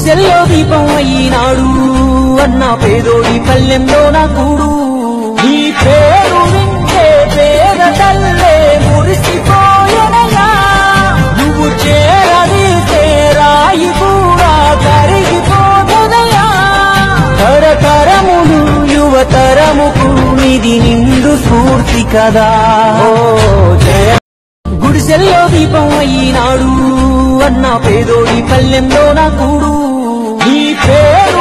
గుడిసెల్లో దీపం అయినాడు అన్న పేదోడి పల్లెంలో నా కూడు నీ పేరు వింటే పేద తల్లే మురిసిపోయనయా నువ్వు చేరదీసే రాయి కూడా కరిగిపోతుదయా తరతరములు యువతరముకు నిధి నిండు స్ఫూర్తి కదా ఓ జయ గుడిసెల్లో దీపం అయినాడు అన్న పేదోడి పల్లెంలో నా కూడు నీ పేరు